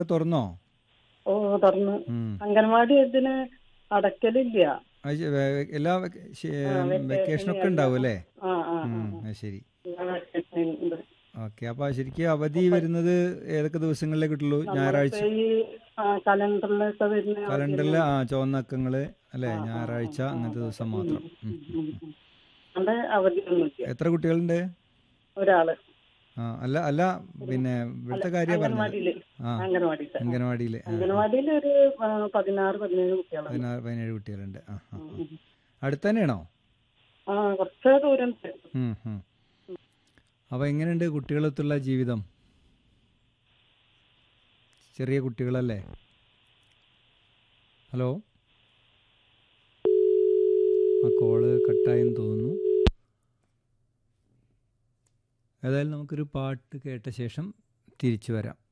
തുറന്നോ ഓ തുറന്നു ഉം. അംഗൻവാടി ഇതിന് അടക്കലില്ല അത് ശ- വേ- എല്ലാ വെക്ക- ശ- ആ, വെക്കേഷൻ വെക്കേഷനൊക്കെ ഉണ്ടാവും അല്ലേ ആ ആ ഉം, അത് ശരി ആ, വെക്കേഷൻ ഉണ്ട്. ഓക്കെ അപ്പൊ ശരിക്കും അവധി വരുന്നത് ഏതൊക്കെ ദിവസങ്ങളിലേ കിട്ടുള്ളൂ ഞായറാഴ്ച നമ്മളിപ്പോ ഈ ആ, കലണ്ടറിലൊക്കെ വരുന്ന കലണ്ടറിൽ ആ ചുവന്നക്കങ്ങള് അല്ലേ ഞായറാഴ്ച അങ്ങനത്തെ ദിവസം മാത്രം ഉം. ഉം, ഉം. അവിടെ അവധിയൊന്നുമില്ല എത്ര കുട്ടികളുണ്ട് ഒരാള് ആ അല്ല അല്ല പിന്നെ ഇവിടുത്തെ കാര്യം പറഞ്ഞത് അംഗൻവാടിയില് ആ അംഗൻവാടിയില് അംഗനവാടിയിൽ അംഗൻവാടിയിൽ ഒരു ആ, പതിനാറ് പതിനേഴ് കുട്ടികളുണ്ട് പതിനാറ് പതിനേഴ് കുട്ടികളുണ്ട് ആ ആ ഉം, ഉം. അടുത്ത് തന്നെയാണോ ആ കുറച്ച് ദൂരം ഉണ്ട്. ഉം, ഉം. അപ്പൊ എങ്ങനെയുണ്ട് കുട്ടികളൊത്തുള്ള ജീവിതം ചെറിയ കുട്ടികളല്ലേ ഹലോ ആ കോള് കട്ടായെന്ന് തോന്നുന്നു ഏതായാലും നമുക്കൊരു പാട്ട് കേട്ട ശേഷം തിരിച്ചു വരാം